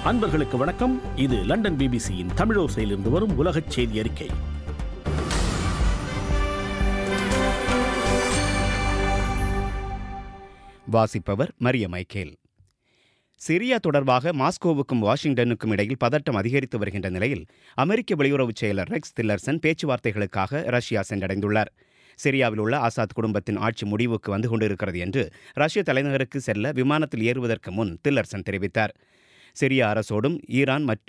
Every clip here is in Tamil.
அன்பர்களுக்கு வணக்கம் இது லண்டன் பிபிசியின் தமிழோசையிலிருந்து வரும் உலகச் செய்தி அறிக்கை வாசிப்பவர் மரிய மைக்கேல் சிரியா தொடர்பாக மாஸ்கோவுக்கும் வாஷிங்டனுக்கும் இடையில் பதட்டம் அதிகரித்து வருகின்ற நிலையில் அமெரிக்க வெளியுறவுச் செயலர் ரெக்ஸ் தில்லர்சன் பேச்சுவார்த்தைகளுக்காக ரஷ்யா சென்றடைந்துள்ளார் சிரியாவில் உள்ள ஆசாத் குடும்பத்தின் ஆட்சி முடிவுக்கு வந்து கொண்டிருக்கிறது என்று ரஷ்ய தலைநகருக்கு செல்ல விமானத்தில் ஏறுவதற்கு முன் தில்லர்சன் தெரிவித்தார் சிரியா அரசோடும் ஈரான் மற்ற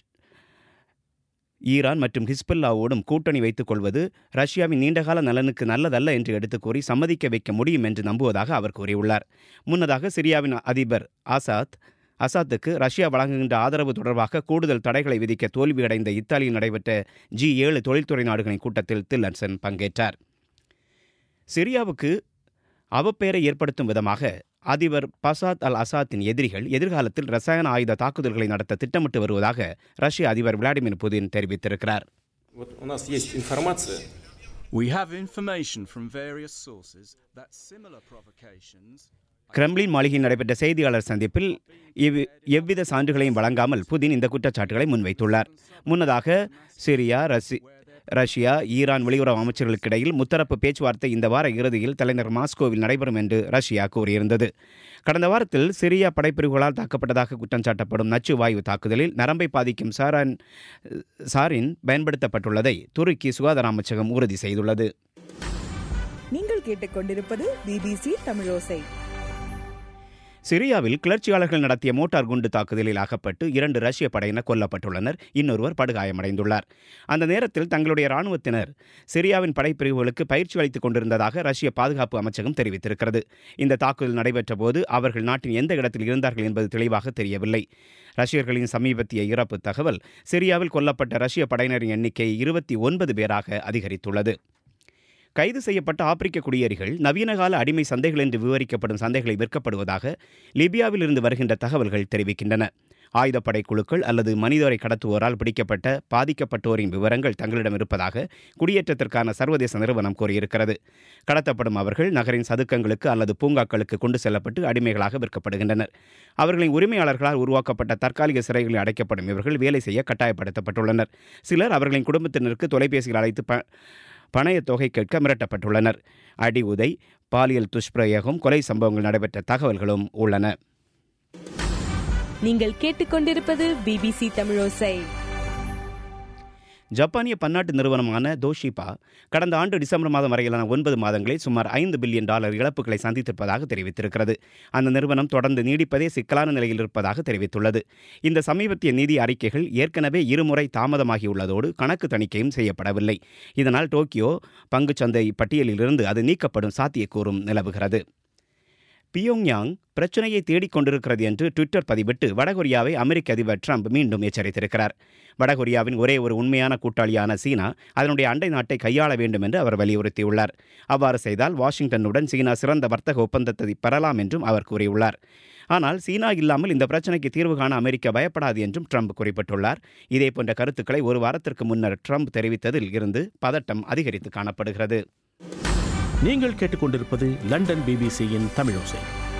ஈரான் மற்றும் ஹிஸ்புல்லாவோடும் கூட்டணி வைத்துக் கொள்வது ரஷ்யாவின் நீண்டகால நலனுக்கு நல்லதல்ல என்று எடுத்துக் கூறி சம்மதிக்க வைக்க முடியும் என்று நம்புவதாக அவர் கூறியுள்ளார் முன்னதாக சிரியாவின் அதிபர் ஆசாத் அசாத்துக்கு ரஷ்யா வழங்குகின்ற ஆதரவு தொடர்பாக கூடுதல் தடைகளை விதிக்க தோல்வியடைந்த இத்தாலியில் நடைபெற்ற ஜி ஏழு தொழில்துறை நாடுகளின் கூட்டத்தில் தில்லர்சன் பங்கேற்றார் சிரியாவுக்கு அவப்பெயரை ஏற்படுத்தும் விதமாக அதிபர் பசாத் அல் அசாத்தின் எதிரிகள் எதிர்காலத்தில் ரசாயன ஆயுத தாக்குதல்களை நடத்த திட்டமிட்டு வருவதாக ரஷ்ய அதிபர் விளாடிமிர் புதின் தெரிவித்திருக்கிறார் Вот у нас есть информация, We have information from various sources that similar provocations Kremlin மாளிகையில் நடைபெற்ற செய்தியாளர் சந்திப்பில் இவ் எவ்வித சான்றுகளையும் வழங்காமல் புதின் இந்த குற்றச்சாட்டுகளை முன்வைத்துள்ளார் முன்னதாக சிரியா ரஷ்ய ரஷ்யா ஈரான் வெளியுறவு அமைச்சர்களுக்கிடையில் முத்தரப்பு பேச்சுவார்த்தை இந்த வார இறுதியில் தலைநகர் மாஸ்கோவில் நடைபெறும் என்று ரஷ்யா கூறியிருந்தது கடந்த வாரத்தில் சிரியா படைப்பிரிவுகளால் தாக்கப்பட்டதாக குற்றம் சாட்டப்படும் நச்சு வாயு தாக்குதலில் நரம்பை பாதிக்கும் சாரான் சாரின் பயன்படுத்தப்பட்டுள்ளதை துருக்கி சுகாதார அமைச்சகம் உறுதி செய்துள்ளது நீங்கள் கேட்டுக்கொண்டிருப்பது பிபிசி தமிழோசை சிரியாவில் கிளர்ச்சியாளர்கள் நடத்திய மோட்டார் குண்டு தாக்குதலில் அகப்பட்டு இரண்டு ரஷ்ய படையினர் கொல்லப்பட்டுள்ளனர் இன்னொருவர் படுகாயமடைந்துள்ளார் அந்த நேரத்தில் தங்களுடைய ராணுவத்தினர் சிரியாவின் படைப்பிரிவுகளுக்கு பயிற்சி அளித்துக் கொண்டிருந்ததாக ரஷ்ய பாதுகாப்பு அமைச்சகம் தெரிவித்திருக்கிறது இந்த தாக்குதல் நடைபெற்ற போது அவர்கள் நாட்டின் எந்த இடத்தில் இருந்தார்கள் என்பது தெளிவாக தெரியவில்லை ரஷ்யர்களின் சமீபத்திய இறப்பு தகவல் சிரியாவில் கொல்லப்பட்ட ரஷ்ய படையினரின் எண்ணிக்கை இருபத்தி ஒன்பது பேராக அதிகரித்துள்ளது கைது செய்யப்பட்ட ஆப்பிரிக்க குடியேறிகள் நவீனகால அடிமை சந்தைகள் என்று விவரிக்கப்படும் சந்தைகளை விற்கப்படுவதாக லிபியாவில் இருந்து வருகின்ற தகவல்கள் தெரிவிக்கின்றன ஆயுதப்படை குழுக்கள் அல்லது மனிதரை கடத்துவோரால் பிடிக்கப்பட்ட பாதிக்கப்பட்டோரின் விவரங்கள் தங்களிடம் இருப்பதாக குடியேற்றத்திற்கான சர்வதேச நிறுவனம் கூறியிருக்கிறது கடத்தப்படும் அவர்கள் நகரின் சதுக்கங்களுக்கு அல்லது பூங்காக்களுக்கு கொண்டு செல்லப்பட்டு அடிமைகளாக விற்கப்படுகின்றனர் அவர்களின் உரிமையாளர்களால் உருவாக்கப்பட்ட தற்காலிக சிறைகளில் அடைக்கப்படும் இவர்கள் வேலை செய்ய கட்டாயப்படுத்தப்பட்டுள்ளனர் சிலர் அவர்களின் குடும்பத்தினருக்கு தொலைபேசியில் அழைத்து ப பணயத் தொகை கேட்க மிரட்டப்பட்டுள்ளனர் அடி உதை பாலியல் துஷ்பிரயோகம் கொலை சம்பவங்கள் நடைபெற்ற தகவல்களும் உள்ளன நீங்கள் கேட்டுக்கொண்டிருப்பது பிபிசி தமிழோசை ஜப்பானிய பன்னாட்டு நிறுவனமான தோஷிபா கடந்த ஆண்டு டிசம்பர் மாதம் வரையிலான ஒன்பது மாதங்களில் சுமார் ஐந்து பில்லியன் டாலர் இழப்புகளை சந்தித்திருப்பதாக தெரிவித்திருக்கிறது அந்த நிறுவனம் தொடர்ந்து நீடிப்பதே சிக்கலான நிலையில் இருப்பதாக தெரிவித்துள்ளது இந்த சமீபத்திய நிதி அறிக்கைகள் ஏற்கனவே இருமுறை தாமதமாகியுள்ளதோடு கணக்கு தணிக்கையும் செய்யப்படவில்லை இதனால் டோக்கியோ பங்குச்சந்தை பட்டியலிலிருந்து அது நீக்கப்படும் சாத்தியக்கூறும் நிலவுகிறது பியோங்யாங் பிரச்சனையை தேடிக் கொண்டிருக்கிறது என்று ட்விட்டர் பதிவிட்டு வடகொரியாவை அமெரிக்க அதிபர் ட்ரம்ப் மீண்டும் எச்சரித்திருக்கிறார் வடகொரியாவின் ஒரே ஒரு உண்மையான கூட்டாளியான சீனா அதனுடைய அண்டை நாட்டை கையாள வேண்டும் என்று அவர் வலியுறுத்தியுள்ளார் அவ்வாறு செய்தால் வாஷிங்டனுடன் சீனா சிறந்த வர்த்தக ஒப்பந்தத்தை பெறலாம் என்றும் அவர் கூறியுள்ளார் ஆனால் சீனா இல்லாமல் இந்த பிரச்சனைக்கு தீர்வு காண அமெரிக்கா பயப்படாது என்றும் ட்ரம்ப் குறிப்பிட்டுள்ளார் இதே போன்ற கருத்துக்களை ஒரு வாரத்திற்கு முன்னர் ட்ரம்ப் தெரிவித்ததில் இருந்து பதட்டம் அதிகரித்து காணப்படுகிறது நீங்கள் கேட்டுக்கொண்டிருப்பது லண்டன் பிபிசியின் தமிழோசை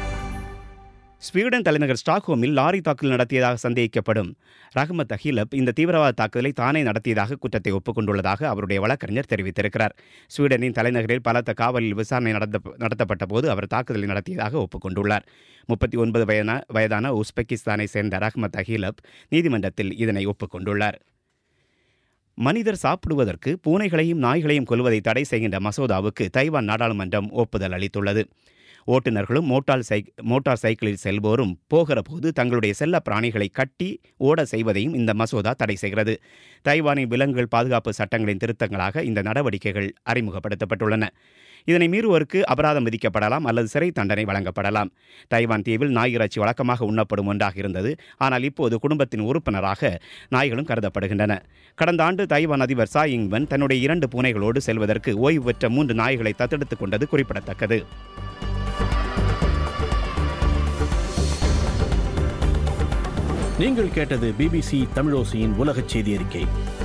ஸ்வீடன் தலைநகர் ஸ்டாக்ஹோமில் லாரி தாக்குதல் நடத்தியதாக சந்தேகிக்கப்படும் ரஹ்மத் அஹிலப் இந்த தீவிரவாத தாக்குதலை தானே நடத்தியதாக குற்றத்தை ஒப்புக்கொண்டுள்ளதாக அவருடைய வழக்கறிஞர் தெரிவித்திருக்கிறார் ஸ்வீடனின் தலைநகரில் பலத்த காவலில் விசாரணை நடத்த நடத்தப்பட்ட போது அவர் தாக்குதலை நடத்தியதாக ஒப்புக்கொண்டுள்ளார் முப்பத்தி ஒன்பது வயதான வயதான உஸ்பெகிஸ்தானை சேர்ந்த ரஹ்மத் அஹிலப் நீதிமன்றத்தில் இதனை ஒப்புக்கொண்டுள்ளார் மனிதர் சாப்பிடுவதற்கு பூனைகளையும் நாய்களையும் கொல்வதை தடை செய்கின்ற மசோதாவுக்கு தைவான் நாடாளுமன்றம் ஒப்புதல் அளித்துள்ளது ஓட்டுநர்களும் மோட்டார் சை மோட்டார் சைக்கிளில் செல்வோரும் போகிற போது தங்களுடைய செல்ல பிராணிகளை கட்டி ஓட செய்வதையும் இந்த மசோதா தடை செய்கிறது தைவானின் விலங்குகள் பாதுகாப்பு சட்டங்களின் திருத்தங்களாக இந்த நடவடிக்கைகள் அறிமுகப்படுத்தப்பட்டுள்ளன இதனை மீறுவோருக்கு அபராதம் விதிக்கப்படலாம் அல்லது சிறை தண்டனை வழங்கப்படலாம் தைவான் தீவில் நாய் இறைச்சி வழக்கமாக உண்ணப்படும் ஒன்றாக இருந்தது ஆனால் இப்போது குடும்பத்தின் உறுப்பினராக நாய்களும் கருதப்படுகின்றன கடந்த ஆண்டு தைவான் அதிபர் சா இங்வன் தன்னுடைய இரண்டு பூனைகளோடு செல்வதற்கு ஓய்வு பெற்ற மூன்று நாய்களை தத்தெடுத்துக் கொண்டது குறிப்பிடத்தக்கது நீங்கள் கேட்டது பிபிசி தமிழோசையின் உலகச் செய்தி அறிக்கை